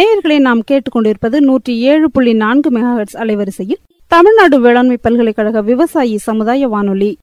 நேயர்களை நாம் கேட்டுக்கொண்டிருப்பது நூற்றி ஏழு புள்ளி நான்கு மெகாஹெட்ஸ் அலைவரிசையில் தமிழ்நாடு வேளாண்மை பல்கலைக்கழக விவசாயி சமுதாய வானொலி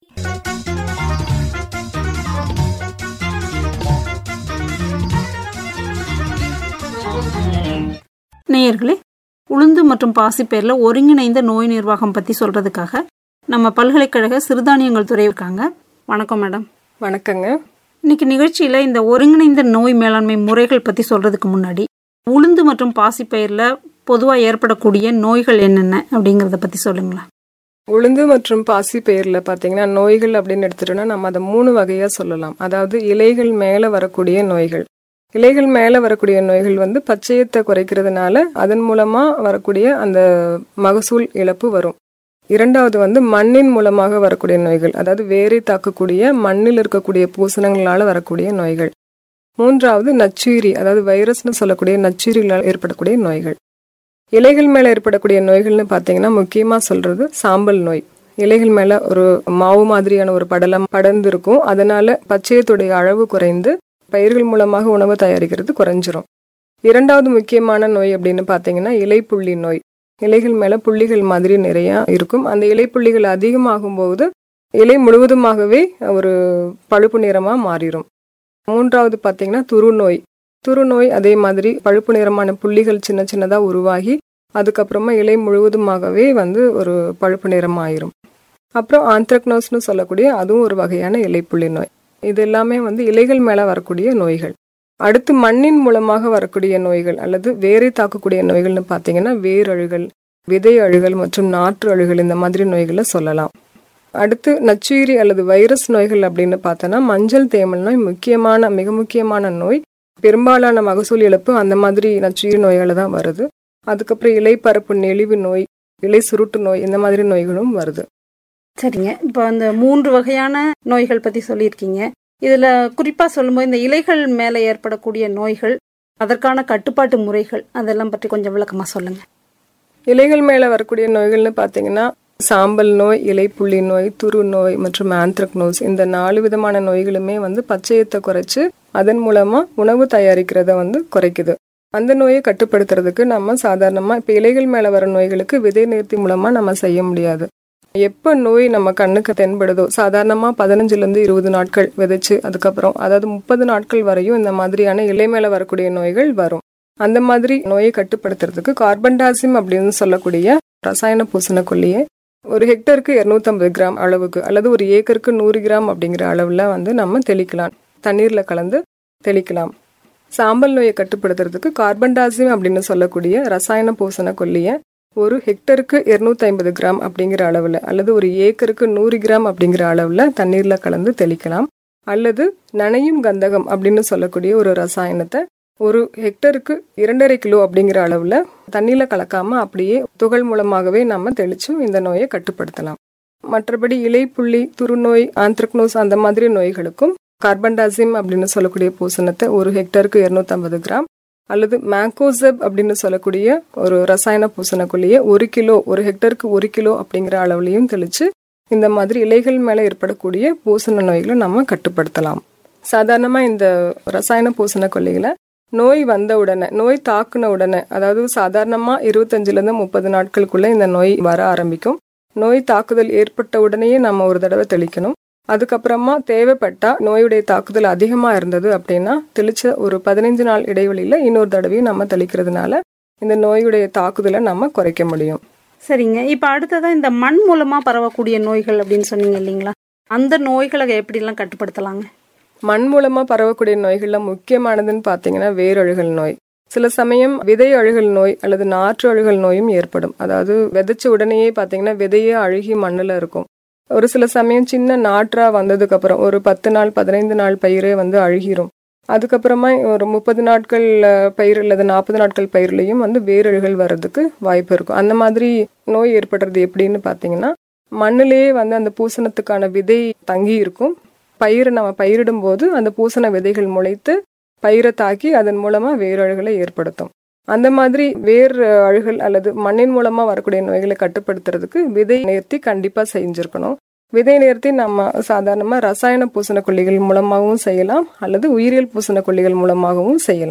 நேயர்களே உளுந்து மற்றும் பாசிப்பயிரில் ஒருங்கிணைந்த நோய் நிர்வாகம் பற்றி சொல்றதுக்காக நம்ம பல்கலைக்கழக சிறுதானியங்கள் துறை இருக்காங்க வணக்கம் மேடம் வணக்கங்க இன்னைக்கு நிகழ்ச்சியில் இந்த ஒருங்கிணைந்த நோய் மேலாண்மை முறைகள் பற்றி சொல்றதுக்கு முன்னாடி உளுந்து மற்றும் பாசிப்பயிரில் பொதுவாக ஏற்படக்கூடிய நோய்கள் என்னென்ன அப்படிங்கிறத பற்றி சொல்லுங்களேன் உளுந்து மற்றும் பாசி பயிரில் பார்த்தீங்கன்னா நோய்கள் அப்படின்னு எடுத்துட்டோம்னா நம்ம அதை மூணு வகையாக சொல்லலாம் அதாவது இலைகள் மேலே வரக்கூடிய நோய்கள் இலைகள் மேலே வரக்கூடிய நோய்கள் வந்து பச்சையத்தை குறைக்கிறதுனால அதன் மூலமாக வரக்கூடிய அந்த மகசூல் இழப்பு வரும் இரண்டாவது வந்து மண்ணின் மூலமாக வரக்கூடிய நோய்கள் அதாவது வேரை தாக்கக்கூடிய மண்ணில் இருக்கக்கூடிய பூசணங்களால் வரக்கூடிய நோய்கள் மூன்றாவது நச்சுயிரி அதாவது வைரஸ்னு சொல்லக்கூடிய நச்சுயிரிகளால் ஏற்படக்கூடிய நோய்கள் இலைகள் மேலே ஏற்படக்கூடிய நோய்கள்னு பார்த்தீங்கன்னா முக்கியமாக சொல்றது சாம்பல் நோய் இலைகள் மேலே ஒரு மாவு மாதிரியான ஒரு படலம் படர்ந்து இருக்கும் அதனால பச்சையத்துடைய அளவு குறைந்து பயிர்கள் மூலமாக உணவு தயாரிக்கிறது குறைஞ்சிரும் இரண்டாவது முக்கியமான நோய் அப்படின்னு பார்த்தீங்கன்னா இலைப்புள்ளி நோய் இலைகள் மேலே புள்ளிகள் மாதிரி நிறைய இருக்கும் அந்த இலைப்புள்ளிகள் அதிகமாகும் போது இலை முழுவதுமாகவே ஒரு பழுப்பு நிறமாக மாறிடும் மூன்றாவது பார்த்தீங்கன்னா துருநோய் துருநோய் அதே மாதிரி பழுப்பு நிறமான புள்ளிகள் சின்ன சின்னதாக உருவாகி அதுக்கப்புறமா இலை முழுவதுமாகவே வந்து ஒரு பழுப்பு நிறம் ஆயிரும் அப்புறம் ஆந்த்ரக்னோஸ்னு சொல்லக்கூடிய அதுவும் ஒரு வகையான இலைப்புள்ளி நோய் இது எல்லாமே வந்து இலைகள் மேலே வரக்கூடிய நோய்கள் அடுத்து மண்ணின் மூலமாக வரக்கூடிய நோய்கள் அல்லது வேரை தாக்கக்கூடிய நோய்கள்னு பார்த்தீங்கன்னா வேரழுகல் விதை அழுகல் மற்றும் நாற்று அழுகல் இந்த மாதிரி நோய்களை சொல்லலாம் அடுத்து நச்சுயிரி அல்லது வைரஸ் நோய்கள் அப்படின்னு பார்த்தோன்னா மஞ்சள் தேமல் நோய் முக்கியமான மிக முக்கியமான நோய் பெரும்பாலான மகசூல் இழப்பு அந்த மாதிரி நச்சுயிரி நோய்கள் தான் வருது அதுக்கப்புறம் இலை பரப்பு நெளிவு நோய் இலை சுருட்டு நோய் இந்த மாதிரி நோய்களும் வருது சரிங்க இப்போ அந்த மூன்று வகையான நோய்கள் பற்றி சொல்லியிருக்கீங்க இதில் குறிப்பாக சொல்லும்போது இந்த இலைகள் மேலே ஏற்படக்கூடிய நோய்கள் அதற்கான கட்டுப்பாட்டு முறைகள் அதெல்லாம் பற்றி கொஞ்சம் விளக்கமாக சொல்லுங்கள் இலைகள் மேலே வரக்கூடிய நோய்கள்னு பார்த்தீங்கன்னா சாம்பல் நோய் இலைப்புள்ளி நோய் துரு நோய் மற்றும் ஆந்த்ரக்னோஸ் இந்த நாலு விதமான நோய்களுமே வந்து பச்சையத்தை குறைச்சு அதன் மூலமா உணவு தயாரிக்கிறத வந்து குறைக்குது அந்த நோயை கட்டுப்படுத்துறதுக்கு நம்ம சாதாரணமா இப்ப இலைகள் மேல வர நோய்களுக்கு விதை நேர்த்தி மூலமா நம்ம செய்ய முடியாது எப்ப நோய் நம்ம கண்ணுக்கு தென்படுதோ சாதாரணமா பதினஞ்சுல இருந்து இருபது நாட்கள் விதைச்சு அதுக்கப்புறம் அதாவது முப்பது நாட்கள் வரையும் இந்த மாதிரியான இலை மேல வரக்கூடிய நோய்கள் வரும் அந்த மாதிரி நோயை கட்டுப்படுத்துறதுக்கு கார்பன்டாசிம் அப்படின்னு சொல்லக்கூடிய ரசாயன பூசணக்கொல்லியை ஒரு ஹெக்டருக்கு இரநூத்தம்பது கிராம் அளவுக்கு அல்லது ஒரு ஏக்கருக்கு நூறு கிராம் அப்படிங்கிற அளவில் வந்து நம்ம தெளிக்கலாம் தண்ணீரில் கலந்து தெளிக்கலாம் சாம்பல் நோயை கட்டுப்படுத்துறதுக்கு கார்பன்டாசிம் அப்படின்னு சொல்லக்கூடிய ரசாயன பூசண கொல்லியை ஒரு ஹெக்டருக்கு இருநூத்தி ஐம்பது கிராம் அப்படிங்கிற அளவில் அல்லது ஒரு ஏக்கருக்கு நூறு கிராம் அப்படிங்கிற அளவில் தண்ணீரில் கலந்து தெளிக்கலாம் அல்லது நனையும் கந்தகம் அப்படின்னு சொல்லக்கூடிய ஒரு ரசாயனத்தை ஒரு ஹெக்டருக்கு இரண்டரை கிலோ அப்படிங்கிற அளவில் தண்ணியில் கலக்காம அப்படியே துகள் மூலமாகவே நம்ம தெளிச்சும் இந்த நோயை கட்டுப்படுத்தலாம் மற்றபடி இலைப்புள்ளி துருநோய் ஆந்த்ரக்னோஸ் அந்த மாதிரி நோய்களுக்கும் கார்பன்டாசிம் அப்படின்னு சொல்லக்கூடிய பூசணத்தை ஒரு ஹெக்டருக்கு இருநூத்தம்பது கிராம் அல்லது மேங்கோசெப் அப்படின்னு சொல்லக்கூடிய ஒரு ரசாயன பூசணக்குள்ளேயே ஒரு கிலோ ஒரு ஹெக்டருக்கு ஒரு கிலோ அப்படிங்கிற அளவுலையும் தெளிச்சு இந்த மாதிரி இலைகள் மேலே ஏற்படக்கூடிய பூசண நோய்களை நம்ம கட்டுப்படுத்தலாம் சாதாரணமாக இந்த ரசாயன பூசண கொல்லிகளை நோய் வந்த உடனே நோய் தாக்குன உடனே அதாவது சாதாரணமா இருபத்தஞ்சுலேருந்து முப்பது நாட்களுக்குள்ள இந்த நோய் வர ஆரம்பிக்கும் நோய் தாக்குதல் ஏற்பட்ட உடனேயே நம்ம ஒரு தடவை தெளிக்கணும் அதுக்கப்புறமா தேவைப்பட்டா நோயுடைய தாக்குதல் அதிகமா இருந்தது அப்படின்னா தெளிச்ச ஒரு பதினைஞ்சு நாள் இடைவெளியில இன்னொரு தடவையும் நம்ம தெளிக்கிறதுனால இந்த நோயுடைய தாக்குதலை நம்ம குறைக்க முடியும் சரிங்க இப்போ அடுத்ததாக இந்த மண் மூலமாக பரவக்கூடிய நோய்கள் அப்படின்னு சொன்னீங்க இல்லைங்களா அந்த நோய்களை எப்படிலாம் கட்டுப்படுத்தலாங்க மண் மூலமா பரவக்கூடிய நோய்கள்ல முக்கியமானதுன்னு பார்த்தீங்கன்னா வேரழுகல் நோய் சில சமயம் விதை அழுகல் நோய் அல்லது நாற்று அழுகல் நோயும் ஏற்படும் அதாவது விதைச்ச உடனேயே பார்த்தீங்கன்னா விதையே அழுகி மண்ணில் இருக்கும் ஒரு சில சமயம் சின்ன நாற்றா வந்ததுக்கு அப்புறம் ஒரு பத்து நாள் பதினைந்து நாள் பயிரே வந்து அழுகிரும் அதுக்கப்புறமா ஒரு முப்பது நாட்கள் பயிர் அல்லது நாற்பது நாட்கள் பயிர்லையும் வந்து வேரழுகல் வர்றதுக்கு வாய்ப்பு இருக்கும் அந்த மாதிரி நோய் ஏற்படுறது எப்படின்னு பார்த்தீங்கன்னா மண்ணிலேயே வந்து அந்த பூசணத்துக்கான விதை தங்கி இருக்கும் பயிரை நம்ம பயிரிடும் போது அந்த பூசண விதைகள் முளைத்து பயிரை தாக்கி அதன் மூலமா வேரழுகலை ஏற்படுத்தும் அந்த மாதிரி வேர் அழுகல் அல்லது மண்ணின் மூலமா வரக்கூடிய நோய்களை கட்டுப்படுத்துறதுக்கு விதை நேர்த்தி கண்டிப்பா செஞ்சிருக்கணும் விதை நேர்த்தி நம்ம சாதாரணமா ரசாயன பூசணக்கொல்லிகள் மூலமாகவும் செய்யலாம் அல்லது உயிரியல் பூசணக்கொல்லிகள் மூலமாகவும் செய்யலாம்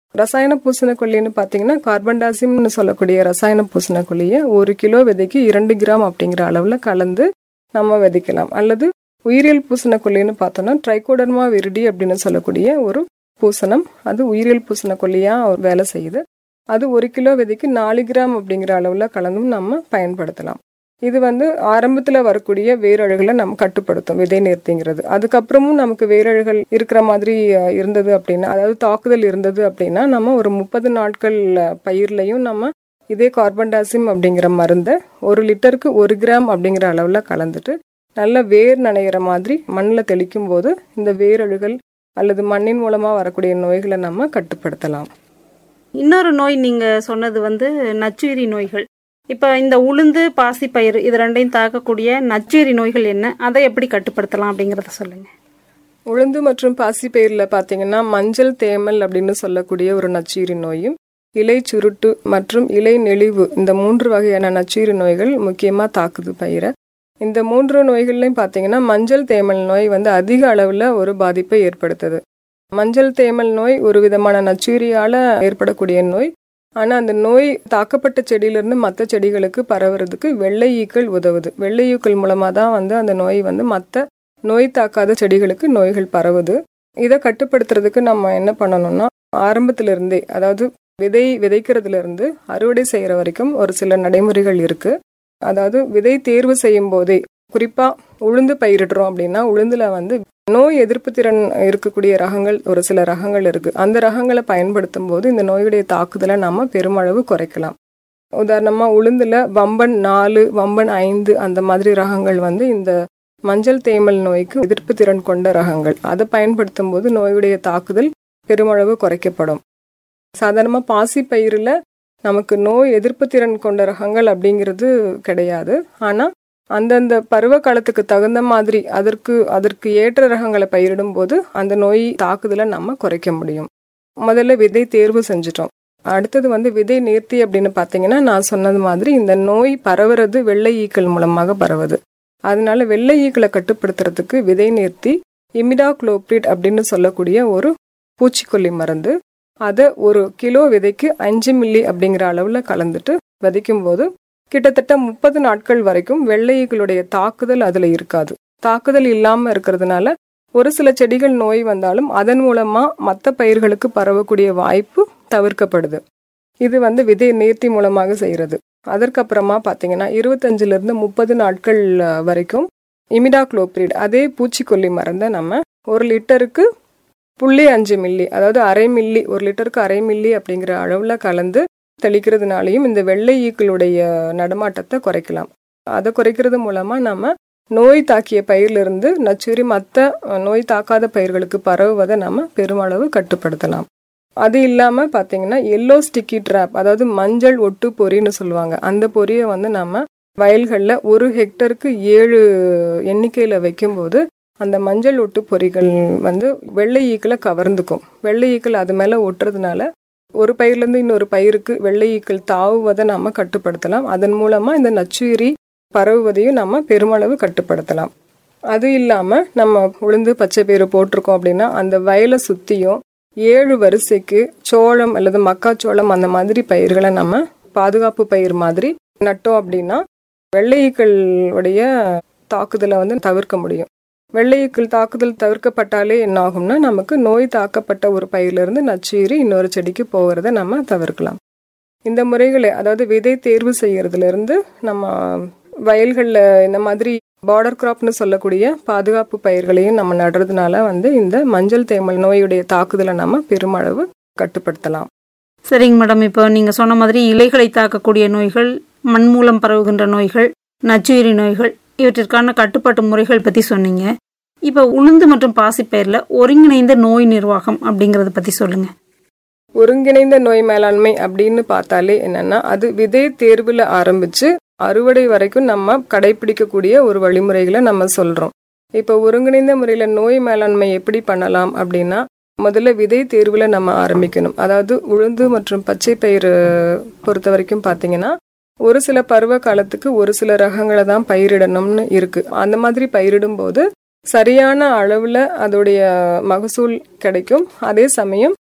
ரசாயன பூசணக்கொல்லின்னு பார்த்தீங்கன்னா கார்பன்டாசிம்னு சொல்லக்கூடிய ரசாயன பூசணக்கொல்லியை ஒரு கிலோ விதைக்கு இரண்டு கிராம் அப்படிங்கிற அளவில் கலந்து நம்ம விதைக்கலாம் அல்லது உயிரியல் பூசணக்கொல்லின்னு பார்த்தோம்னா ட்ரைகோடர்மா விரிடி அப்படின்னு சொல்லக்கூடிய ஒரு பூசணம் அது உயிரியல் பூசணக்கொல்லியாக வேலை செய்யுது அது ஒரு கிலோ விதைக்கு நாலு கிராம் அப்படிங்கிற அளவில் கலந்தும் நம்ம பயன்படுத்தலாம் இது வந்து ஆரம்பத்தில் வரக்கூடிய வேரழுகளை நம்ம கட்டுப்படுத்தும் விதை நேர்த்திங்கிறது அதுக்கப்புறமும் நமக்கு வேரழுகள் இருக்கிற மாதிரி அஹ், இருந்தது அப்படின்னா அதாவது தாக்குதல் இருந்தது அப்படின்னா நம்ம ஒரு முப்பது நாட்கள் அஹ், பயிர்லையும் நம்ம இதே கார்பன்டாசிம் அப்படிங்கிற மருந்தை ஒரு லிட்டருக்கு ஒரு கிராம் அப்படிங்கிற அளவில் கலந்துட்டு நல்ல வேர் நனைகிற மாதிரி மண்ணில் தெளிக்கும் போது இந்த வேரழுகள் அல்லது மண்ணின் மூலமாக வரக்கூடிய நோய்களை நம்ம கட்டுப்படுத்தலாம் இன்னொரு நோய் நீங்க சொன்னது வந்து நச்சுயிரி நோய்கள் இப்போ இந்த உளுந்து பாசிப்பயிறு இது ரெண்டையும் தாக்கக்கூடிய நச்சுயிரி நோய்கள் என்ன அதை எப்படி கட்டுப்படுத்தலாம் அப்படிங்கறத சொல்லுங்க உளுந்து மற்றும் பாசிப்பயிரில் பார்த்தீங்கன்னா மஞ்சள் தேமல் அப்படின்னு சொல்லக்கூடிய ஒரு நச்சீரி நோயும் இலை சுருட்டு மற்றும் இலை நெளிவு இந்த மூன்று வகையான நச்சீரி நோய்கள் முக்கியமாக தாக்குது பயிரை இந்த மூன்று நோய்கள்லையும் பார்த்தீங்கன்னா மஞ்சள் தேமல் நோய் வந்து அதிக அளவில் ஒரு பாதிப்பை ஏற்படுத்துது மஞ்சள் தேமல் நோய் ஒரு விதமான நச்சீரியால் ஏற்படக்கூடிய நோய் ஆனால் அந்த நோய் தாக்கப்பட்ட செடியிலிருந்து மற்ற செடிகளுக்கு பரவுறதுக்கு வெள்ளை ஈக்கள் உதவுது வெள்ளை ஈக்கள் மூலமாக தான் வந்து அந்த நோய் வந்து மற்ற நோய் தாக்காத செடிகளுக்கு நோய்கள் பரவுது இதை கட்டுப்படுத்துறதுக்கு நம்ம என்ன பண்ணணும்னா ஆரம்பத்துல இருந்தே அதாவது விதை விதைக்கிறதுல இருந்து அறுவடை செய்யற வரைக்கும் ஒரு சில நடைமுறைகள் இருக்கு அதாவது விதை தேர்வு செய்யும் போதே குறிப்பா உளுந்து பயிரிடுறோம் அப்படின்னா உளுந்துல வந்து நோய் எதிர்ப்பு திறன் இருக்கக்கூடிய ரகங்கள் ஒரு சில ரகங்கள் இருக்கு அந்த ரகங்களை பயன்படுத்தும் போது இந்த நோயுடைய தாக்குதலை நாம பெருமளவு குறைக்கலாம் உதாரணமா உளுந்துல வம்பன் நாலு வம்பன் ஐந்து அந்த மாதிரி ரகங்கள் வந்து இந்த மஞ்சள் தேமல் நோய்க்கு எதிர்ப்பு திறன் கொண்ட ரகங்கள் அதை பயன்படுத்தும் போது நோயுடைய தாக்குதல் பெருமளவு குறைக்கப்படும் சாதாரணமாக பாசி பயிரில் நமக்கு நோய் எதிர்ப்பு திறன் கொண்ட ரகங்கள் அப்படிங்கிறது கிடையாது ஆனால் அந்தந்த பருவ காலத்துக்கு தகுந்த மாதிரி அதற்கு அதற்கு ஏற்ற ரகங்களை பயிரிடும் போது அந்த நோய் தாக்குதலை நம்ம குறைக்க முடியும் முதல்ல விதை தேர்வு செஞ்சிட்டோம் அடுத்தது வந்து விதை நேர்த்தி அப்படின்னு பார்த்தீங்கன்னா நான் சொன்னது மாதிரி இந்த நோய் பரவுறது வெள்ளை ஈக்கள் மூலமாக பரவுது அதனால வெள்ளை ஈக்களை கட்டுப்படுத்துறதுக்கு விதை நேர்த்தி இமிடாக்ளோப்ரிட் அப்படின்னு சொல்லக்கூடிய ஒரு பூச்சிக்கொல்லி மருந்து அதை ஒரு கிலோ விதைக்கு அஞ்சு மில்லி அப்படிங்கிற அளவில் கலந்துட்டு விதைக்கும் போது கிட்டத்தட்ட முப்பது நாட்கள் வரைக்கும் வெள்ளை ஈக்களுடைய தாக்குதல் அதில் இருக்காது தாக்குதல் இல்லாமல் இருக்கிறதுனால ஒரு சில செடிகள் நோய் வந்தாலும் அதன் மூலமா மற்ற பயிர்களுக்கு பரவக்கூடிய வாய்ப்பு தவிர்க்கப்படுது இது வந்து விதை நேர்த்தி மூலமாக செய்யறது அதற்கப்புறமா பார்த்தீங்கன்னா இருபத்தஞ்சுல இருந்து முப்பது நாட்கள் அஹ், வரைக்கும் இமிடாக்ளோப்ரிட் அதே பூச்சிக்கொல்லி மருந்தை நம்ம ஒரு லிட்டருக்கு புள்ளி அஞ்சு மில்லி அதாவது அரை மில்லி ஒரு லிட்டருக்கு அரை மில்லி அப்படிங்கிற அளவில் கலந்து தெளிக்கிறதுனாலையும் இந்த வெள்ளை ஈக்களுடைய நடமாட்டத்தை குறைக்கலாம் அதை குறைக்கிறது மூலமா நம்ம நோய் தாக்கிய பயிரிலிருந்து நச்சுரி மற்ற நோய் தாக்காத பயிர்களுக்கு பரவுவதை நம்ம பெருமளவு கட்டுப்படுத்தலாம் அது இல்லாம பாத்தீங்கன்னா எல்லோ ஸ்டிக்கி ட்ராப் அதாவது மஞ்சள் ஒட்டு பொறின்னு சொல்லுவாங்க அந்த பொரியை வந்து நம்ம வயல்களில் ஒரு ஹெக்டருக்கு ஏழு எண்ணிக்கையில் வைக்கும்போது அந்த மஞ்சள் ஒட்டு பொறிகள் வந்து வெள்ளை ஈக்களை கவர்ந்துக்கும் வெள்ளை ஈக்கள் அது மேலே ஒட்டுறதுனால ஒரு பயிர்லேருந்து இன்னொரு பயிருக்கு வெள்ளை ஈக்கள் தாவுவதை நம்ம கட்டுப்படுத்தலாம் அதன் மூலமா இந்த நச்சுயிரி பரவுவதையும் நம்ம பெருமளவு கட்டுப்படுத்தலாம் அது இல்லாமல் நம்ம உளுந்து பச்சை பயிறு போட்டிருக்கோம் அப்படின்னா அந்த வயலை சுற்றியும் ஏழு வரிசைக்கு சோளம் அல்லது மக்காச்சோளம் அந்த மாதிரி பயிர்களை நம்ம பாதுகாப்பு பயிர் மாதிரி நட்டோம் அப்படின்னா வெள்ளையீக்கள் உடைய தாக்குதலை வந்து தவிர்க்க முடியும் வெள்ளையீக்கள் தாக்குதல் தவிர்க்கப்பட்டாலே என்ன ஆகும்னா நமக்கு நோய் தாக்கப்பட்ட ஒரு பயிரிலிருந்து நச்சுயிரி இன்னொரு செடிக்கு போகிறத நம்ம தவிர்க்கலாம் இந்த முறைகளை அதாவது விதை தேர்வு செய்யறதுல இருந்து நம்ம வயல்களில் இந்த மாதிரி பார்டர் கிராப்னு சொல்லக்கூடிய பாதுகாப்பு பயிர்களையும் நம்ம நடுறதுனால வந்து இந்த மஞ்சள் தேமல் நோயுடைய தாக்குதலை நம்ம பெருமளவு கட்டுப்படுத்தலாம் சரிங்க மேடம் இப்போ நீங்கள் சொன்ன மாதிரி இலைகளை தாக்கக்கூடிய நோய்கள் மண் மூலம் பரவுகின்ற நோய்கள் நச்சுயிரி நோய்கள் இவற்றிற்கான கட்டுப்பாட்டு முறைகள் பற்றி சொன்னீங்க இப்போ உளுந்து மற்றும் பாசிப்பயிரில் ஒருங்கிணைந்த நோய் நிர்வாகம் அப்படிங்கிறத பற்றி சொல்லுங்கள் ஒருங்கிணைந்த நோய் மேலாண்மை அப்படின்னு பார்த்தாலே என்னன்னா அது விதை தேர்வுல ஆரம்பிச்சு அறுவடை வரைக்கும் நம்ம கடைபிடிக்கக்கூடிய ஒரு வழிமுறைகளை நம்ம சொல்றோம் இப்போ ஒருங்கிணைந்த முறையில நோய் மேலாண்மை எப்படி பண்ணலாம் அப்படின்னா முதல்ல விதை தேர்வுல நம்ம ஆரம்பிக்கணும் அதாவது உளுந்து மற்றும் பச்சை பயிறு பொறுத்த வரைக்கும் பார்த்தீங்கன்னா ஒரு சில பருவ காலத்துக்கு ஒரு சில ரகங்களை தான் பயிரிடணும்னு இருக்கு அந்த மாதிரி பயிரிடும் போது சரியான அளவுல அதோடைய மகசூல் கிடைக்கும் அதே சமயம்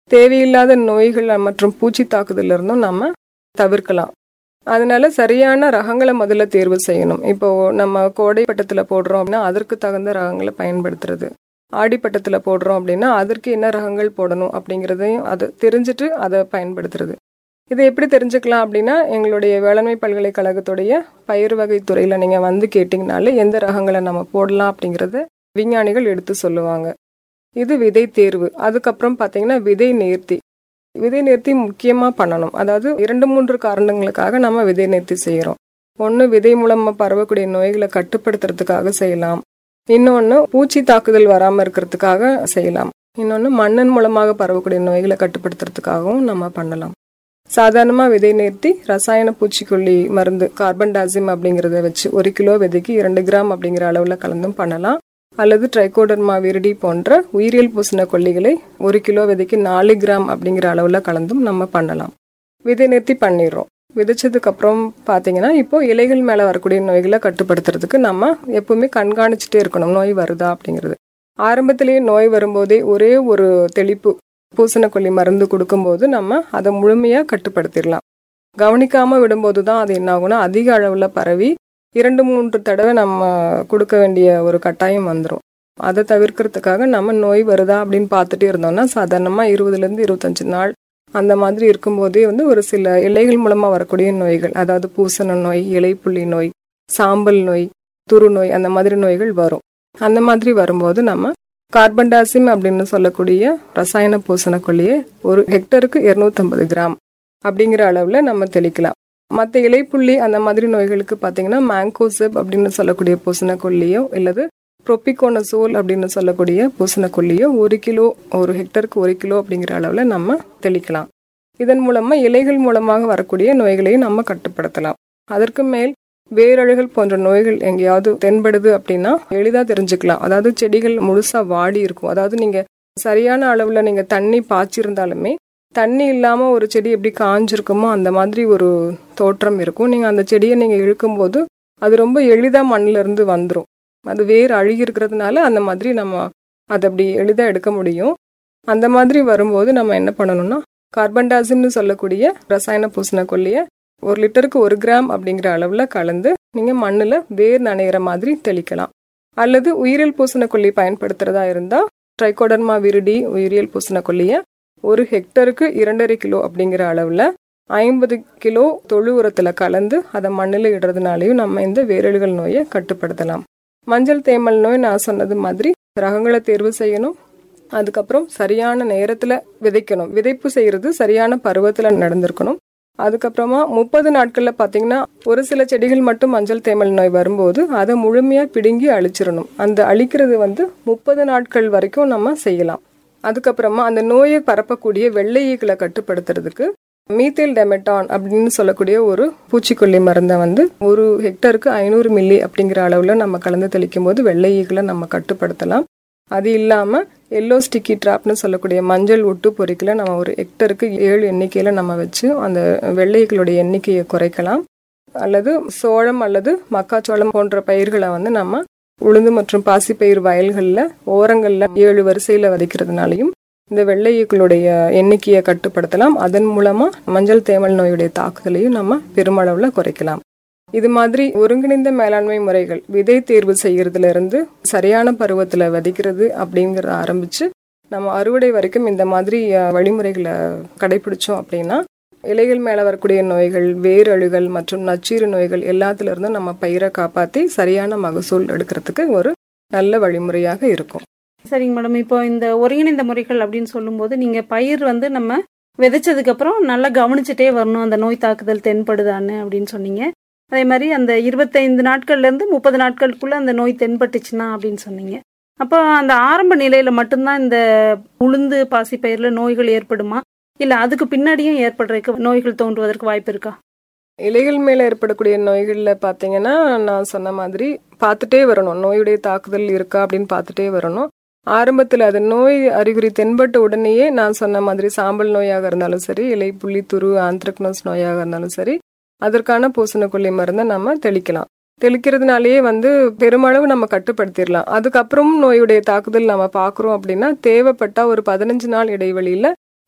தேவையில்லாத நோய்கள் மற்றும் பூச்சி தாக்குதல் இருந்தும் நம்ம தவிர்க்கலாம் அதனால சரியான ரகங்களை முதல்ல தேர்வு செய்யணும் இப்போ நம்ம கோடை பட்டத்துல போடுறோம் அப்படின்னா அதற்கு தகுந்த ரகங்களை பயன்படுத்துறது ஆடிப்பட்டத்துல போடுறோம் அப்படின்னா அதற்கு என்ன ரகங்கள் போடணும் அப்படிங்கிறதையும் அது தெரிஞ்சுட்டு அதை பயன்படுத்துறது இதை எப்படி தெரிஞ்சுக்கலாம் அப்படின்னா எங்களுடைய வேளாண்மை பல்கலைக்கழகத்துடைய பயிர் வகை துறையில நீங்க வந்து கேட்டிங்கனாலே எந்த ரகங்களை நம்ம போடலாம் அப்படிங்கறத விஞ்ஞானிகள் எடுத்து சொல்லுவாங்க இது விதை தேர்வு அதுக்கப்புறம் பார்த்தீங்கன்னா விதை நேர்த்தி விதை நேர்த்தி முக்கியமாக பண்ணணும் அதாவது இரண்டு மூன்று காரணங்களுக்காக நம்ம விதை நேர்த்தி செய்கிறோம் ஒன்று விதை மூலமாக பரவக்கூடிய நோய்களை கட்டுப்படுத்துறதுக்காக செய்யலாம் இன்னொன்று பூச்சி தாக்குதல் வராமல் இருக்கிறதுக்காக செய்யலாம் இன்னொன்று மண்ணன் மூலமாக பரவக்கூடிய நோய்களை கட்டுப்படுத்துறதுக்காகவும் நம்ம பண்ணலாம் சாதாரணமாக விதை நேர்த்தி ரசாயன பூச்சிக்கொல்லி மருந்து கார்பன் டாசிம் அப்படிங்கிறத வச்சு ஒரு கிலோ விதைக்கு இரண்டு கிராம் அப்படிங்கிற அளவில் கலந்தும் பண்ணலாம் அல்லது ட்ரைகோடர்மா விரிடி போன்ற உயிரியல் பூசண கொல்லிகளை ஒரு கிலோ விதைக்கு நாலு கிராம் அப்படிங்கிற அளவில் கலந்தும் நம்ம பண்ணலாம் விதை நிறுத்தி பண்ணிடுறோம் விதைச்சதுக்கு அப்புறம் பார்த்தீங்கன்னா இப்போ இலைகள் மேலே வரக்கூடிய நோய்களை கட்டுப்படுத்துறதுக்கு நம்ம எப்பவுமே கண்காணிச்சுட்டே இருக்கணும் நோய் வருதா அப்படிங்கிறது ஆரம்பத்திலேயே நோய் வரும்போதே ஒரே ஒரு தெளிப்பு பூசணக்கொல்லி மருந்து கொடுக்கும்போது நம்ம அதை முழுமையாக கட்டுப்படுத்திடலாம் கவனிக்காமல் விடும்போது தான் அது என்ன ஆகும்னா அதிக அளவில் பரவி இரண்டு மூன்று தடவை நம்ம கொடுக்க வேண்டிய ஒரு கட்டாயம் வந்துடும் அதை தவிர்க்கிறதுக்காக நம்ம நோய் வருதா அப்படின்னு பார்த்துட்டே இருந்தோம்னா சாதாரணமாக இருபதுலேருந்து இருபத்தஞ்சு நாள் அந்த மாதிரி இருக்கும்போதே வந்து ஒரு சில இலைகள் மூலமாக வரக்கூடிய நோய்கள் அதாவது பூசண நோய் இலைப்புள்ளி நோய் சாம்பல் நோய் துரு நோய் அந்த மாதிரி நோய்கள் வரும் அந்த மாதிரி வரும்போது நம்ம கார்பன் டாசிம் அப்படின்னு சொல்லக்கூடிய ரசாயன பூசணக்கொல்லியை ஒரு ஹெக்டருக்கு இருநூத்தம்பது கிராம் அப்படிங்கிற அளவில் நம்ம தெளிக்கலாம் மற்ற இலைப்புள்ளி அந்த மாதிரி நோய்களுக்கு பார்த்தீங்கன்னா மேங்கோசெப் அப்படின்னு சொல்லக்கூடிய பூசணக்கொல்லியோ இல்லது ப்ரொபிகோனசோல் அப்படின்னு சொல்லக்கூடிய பூசணக்கொல்லியோ ஒரு கிலோ ஒரு ஹெக்டருக்கு ஒரு கிலோ அப்படிங்கிற அளவில் நம்ம தெளிக்கலாம் இதன் மூலமாக இலைகள் மூலமாக வரக்கூடிய நோய்களையும் நம்ம கட்டுப்படுத்தலாம் அதற்கு மேல் வேரழுகள் போன்ற நோய்கள் எங்கேயாவது தென்படுது அப்படின்னா எளிதாக தெரிஞ்சுக்கலாம் அதாவது செடிகள் முழுசாக வாடி இருக்கும் அதாவது நீங்கள் சரியான அளவில் நீங்கள் தண்ணி பாய்ச்சிருந்தாலுமே தண்ணி இல்லாமல் ஒரு செடி எப்படி காஞ்சிருக்குமோ அந்த மாதிரி ஒரு தோற்றம் இருக்கும் நீங்கள் அந்த செடியை நீங்கள் இழுக்கும்போது அது ரொம்ப எளிதாக மண்ணிலிருந்து வந்துடும் அது வேர் அழுகி இருக்கிறதுனால அந்த மாதிரி நம்ம அதை அப்படி எளிதாக எடுக்க முடியும் அந்த மாதிரி வரும்போது நம்ம என்ன பண்ணணும்னா கார்பன் டாசிம்னு சொல்லக்கூடிய ரசாயன பூசணக்கொல்லியை ஒரு லிட்டருக்கு ஒரு கிராம் அப்படிங்கிற அளவில் கலந்து நீங்கள் மண்ணில் வேர் நனைகிற மாதிரி தெளிக்கலாம் அல்லது உயிரியல் பூசணக்கொல்லி பயன்படுத்துகிறதா இருந்தால் ட்ரைகோடர்மா விருடி உயிரியல் பூசணக்கொல்லியை ஒரு ஹெக்டருக்கு இரண்டரை கிலோ அப்படிங்கிற அளவில் ஐம்பது கிலோ தொழு உரத்தில் கலந்து அதை மண்ணில் இடுறதுனாலையும் நம்ம இந்த வேரழுகள் நோயை கட்டுப்படுத்தலாம் மஞ்சள் தேமல் நோய் நான் சொன்னது மாதிரி ரகங்களை தேர்வு செய்யணும் அதுக்கப்புறம் சரியான நேரத்தில் விதைக்கணும் விதைப்பு செய்கிறது சரியான பருவத்தில் நடந்திருக்கணும் அதுக்கப்புறமா முப்பது நாட்களில் பார்த்தீங்கன்னா ஒரு சில செடிகள் மட்டும் மஞ்சள் தேமல் நோய் வரும்போது அதை முழுமையாக பிடுங்கி அழிச்சிடணும் அந்த அழிக்கிறது வந்து முப்பது நாட்கள் வரைக்கும் நம்ம செய்யலாம் அதுக்கப்புறமா அந்த நோயை பரப்பக்கூடிய வெள்ளை ஈக்களை கட்டுப்படுத்துறதுக்கு மீத்தேல் டெமெட்டான் அப்படின்னு சொல்லக்கூடிய ஒரு பூச்சிக்கொல்லி மருந்தை வந்து ஒரு ஹெக்டருக்கு ஐநூறு மில்லி அப்படிங்கிற அளவில் நம்ம கலந்து தெளிக்கும் போது வெள்ளை ஈக்களை நம்ம கட்டுப்படுத்தலாம் அது இல்லாமல் எல்லோ ஸ்டிக்கி ட்ராப்னு சொல்லக்கூடிய மஞ்சள் ஒட்டு பொறிக்கல நம்ம ஒரு ஹெக்டருக்கு ஏழு எண்ணிக்கையில் நம்ம வச்சு அந்த வெள்ளைகளுடைய எண்ணிக்கையை குறைக்கலாம் அல்லது சோளம் அல்லது மக்காச்சோளம் போன்ற பயிர்களை வந்து நம்ம உளுந்து மற்றும் பாசிப்பயிர் வயல்களில் ஓரங்களில் ஏழு வரிசையில் விதைக்கிறதுனாலையும் இந்த வெள்ளையீக்களுடைய எண்ணிக்கையை கட்டுப்படுத்தலாம் அதன் மூலமாக மஞ்சள் தேமல் நோயுடைய தாக்குதலையும் நம்ம பெருமளவில் குறைக்கலாம் இது மாதிரி ஒருங்கிணைந்த மேலாண்மை முறைகள் விதை தேர்வு செய்யறதுல இருந்து சரியான பருவத்தில் விதைக்கிறது அப்படிங்கிறத ஆரம்பிச்சு நம்ம அறுவடை வரைக்கும் இந்த மாதிரி வழிமுறைகளை கடைபிடிச்சோம் அப்படின்னா இலைகள் மேலே வரக்கூடிய நோய்கள் வேரழுகள் மற்றும் நச்சீறு நோய்கள் எல்லாத்துல இருந்தும் நம்ம பயிரை காப்பாற்றி சரியான மகசூல் எடுக்கிறதுக்கு ஒரு நல்ல வழிமுறையாக இருக்கும் சரிங்க மேடம் இப்போ இந்த ஒருங்கிணைந்த முறைகள் அப்படின்னு சொல்லும்போது நீங்க பயிர் வந்து நம்ம விதைச்சதுக்கு அப்புறம் நல்லா கவனிச்சுட்டே வரணும் அந்த நோய் தாக்குதல் தென்படுதான்னு அப்படின்னு சொன்னீங்க அதே மாதிரி அந்த இருபத்தைந்து நாட்கள்ல இருந்து முப்பது நாட்களுக்குள்ள அந்த நோய் தென்பட்டுச்சுன்னா அப்படின்னு சொன்னீங்க அப்போ அந்த ஆரம்ப நிலையில மட்டும்தான் இந்த உளுந்து பாசிப்பயிர்ல நோய்கள் ஏற்படுமா இல்ல அதுக்கு பின்னாடியும் ஏற்படுறதுக்கு நோய்கள் தோன்றுவதற்கு வாய்ப்பு இருக்கா இலைகள் மேல ஏற்படக்கூடிய நோய்கள்ல பாத்தீங்கன்னா நான் சொன்ன மாதிரி பார்த்துட்டே வரணும் நோயுடைய தாக்குதல் இருக்கா அப்படின்னு பார்த்துட்டே வரணும் ஆரம்பத்தில் அது நோய் அறிகுறி தென்பட்ட உடனேயே நான் சொன்ன மாதிரி சாம்பல் நோயாக இருந்தாலும் சரி இலை புள்ளி துரு ஆந்த்ரக்னோஸ் நோயாக இருந்தாலும் சரி அதற்கான பூசணக்கொல்லி மருந்தை நம்ம தெளிக்கலாம் தெளிக்கிறதுனாலேயே வந்து பெருமளவு நம்ம கட்டுப்படுத்திடலாம் அதுக்கப்புறமும் நோயுடைய தாக்குதல் நம்ம பார்க்குறோம் அப்படின்னா தேவைப்பட்டா ஒரு பதினஞ்சு நாள் இடைவெளியில்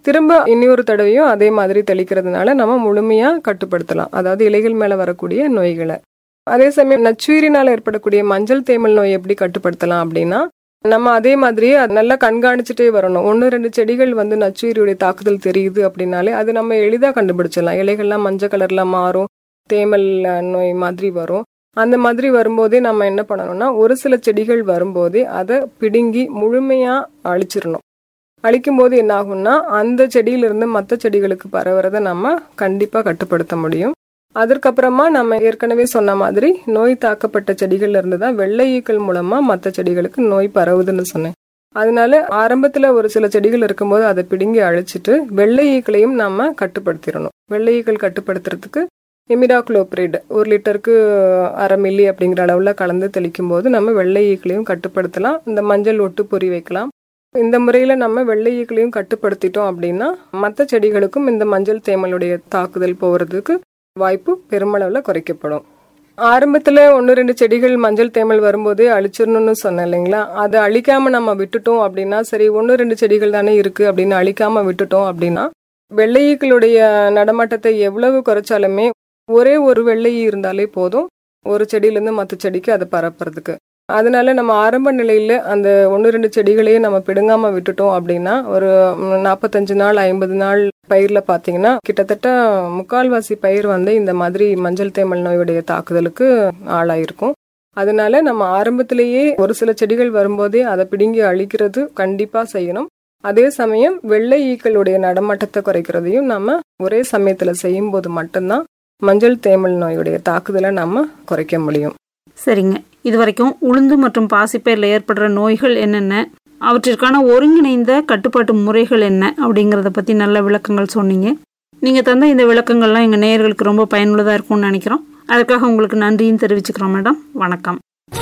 திரும்ப இன்னொரு தடவையும் அதே மாதிரி தெளிக்கிறதுனால நம்ம முழுமையா கட்டுப்படுத்தலாம் அதாவது இலைகள் மேல வரக்கூடிய நோய்களை அதே சமயம் நச்சுயிரினால் ஏற்படக்கூடிய மஞ்சள் தேமல் நோய் எப்படி கட்டுப்படுத்தலாம் அப்படின்னா நம்ம அதே மாதிரியே அது நல்லா கண்காணிச்சுட்டே வரணும் ஒன்று ரெண்டு செடிகள் வந்து நச்சுயிரியுடைய தாக்குதல் தெரியுது அப்படின்னாலே அது நம்ம எளிதாக கண்டுபிடிச்சிடலாம் இலைகள்லாம் மஞ்சள் கலர்ல மாறும் தேமல் அஹ், நோய் மாதிரி வரும் அந்த மாதிரி வரும்போதே நம்ம என்ன பண்ணணும்னா ஒரு சில செடிகள் வரும்போதே அதை பிடுங்கி முழுமையா அழிச்சிடணும் அழிக்கும் போது என்ன ஆகும்னா அந்த செடியிலிருந்து மற்ற செடிகளுக்கு பரவுறதை நம்ம கண்டிப்பா கட்டுப்படுத்த முடியும் அதற்கப்புறமா நம்ம ஏற்கனவே சொன்ன மாதிரி நோய் தாக்கப்பட்ட செடிகள்ல இருந்து தான் வெள்ளை ஈக்கள் மூலமா மற்ற செடிகளுக்கு நோய் பரவுதுன்னு சொன்னேன் அதனால ஆரம்பத்துல ஒரு சில செடிகள் இருக்கும்போது அதை பிடுங்கி அழிச்சிட்டு வெள்ளை ஈக்களையும் நாம கட்டுப்படுத்திடணும் வெள்ளை ஈக்கள் கட்டுப்படுத்துறதுக்கு இமிடாக்ளோப்ரிட் ஒரு லிட்டருக்கு அரை மில்லி அப்படிங்கிற அளவுல கலந்து தெளிக்கும் போது நம்ம வெள்ளை ஈக்களையும் கட்டுப்படுத்தலாம் இந்த மஞ்சள் ஒட்டு பொறி வைக்கலாம் இந்த முறையில நம்ம வெள்ளை ஈக்களையும் கட்டுப்படுத்திட்டோம் அப்படின்னா மற்ற செடிகளுக்கும் இந்த மஞ்சள் தேமலுடைய தாக்குதல் போகிறதுக்கு வாய்ப்பு பெருமளவுல குறைக்கப்படும் ஆரம்பத்துல ஒன்று ரெண்டு செடிகள் மஞ்சள் தேமல் வரும்போதே அழிச்சிடணும்னு சொன்னேன் இல்லைங்களா அதை அழிக்காம நம்ம விட்டுட்டோம் அப்படின்னா சரி ஒன்று ரெண்டு செடிகள் தானே இருக்கு அப்படின்னு அழிக்காம விட்டுட்டோம் அப்படின்னா வெள்ளையீக்களுடைய நடமாட்டத்தை எவ்வளவு குறைச்சாலுமே ஒரே ஒரு வெள்ளை ஈ இருந்தாலே போதும் ஒரு செடியிலேருந்து மற்ற செடிக்கு அதை பரப்புறதுக்கு அதனால நம்ம ஆரம்ப நிலையில அந்த ஒன்று ரெண்டு செடிகளையே நம்ம பிடுங்காம விட்டுட்டோம் அப்படின்னா ஒரு ம், நாற்பத்தஞ்சு நாள் ஐம்பது நாள் பயிர்ல பாத்தீங்கன்னா கிட்டத்தட்ட முக்கால்வாசி பயிர் வந்து இந்த மாதிரி மஞ்சள் தேமல் நோயுடைய தாக்குதலுக்கு ஆளாயிருக்கும் அதனால நம்ம ஆரம்பத்திலேயே ஒரு சில செடிகள் வரும்போதே அதை பிடுங்கி அழிக்கிறது கண்டிப்பா செய்யணும் அதே சமயம் வெள்ளை ஈக்களுடைய நடமாட்டத்தை குறைக்கிறதையும் நம்ம ஒரே சமயத்துல செய்யும் போது மட்டும்தான் மஞ்சள் தேமல் நோயுடைய தாக்குதலை நம்ம குறைக்க முடியும் சரிங்க இது வரைக்கும் உளுந்து மற்றும் பாசிப்பயிரில் ஏற்படுற நோய்கள் என்னென்ன அவற்றிற்கான ஒருங்கிணைந்த கட்டுப்பாட்டு முறைகள் என்ன அப்படிங்கிறத பற்றி நல்ல விளக்கங்கள் சொன்னீங்க நீங்கள் தந்த இந்த விளக்கங்கள்லாம் எங்கள் நேயர்களுக்கு ரொம்ப பயனுள்ளதாக இருக்கும்னு நினைக்கிறோம் அதுக்காக உங்களுக்கு நன்றியும் தெரிவிச்சுக்கிறோம் மேடம் வணக்கம்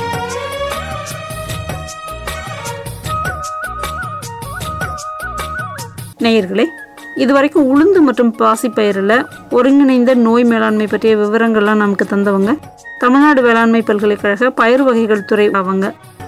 நேயர்களே இதுவரைக்கும் உளுந்து மற்றும் பாசிப்பயிரில் ஒருங்கிணைந்த நோய் மேலாண்மை பற்றிய விவரங்கள்லாம் நமக்கு தந்தவங்க தமிழ்நாடு வேளாண்மை பல்கலைக்கழக பயிர் வகைகள் துறை அவங்க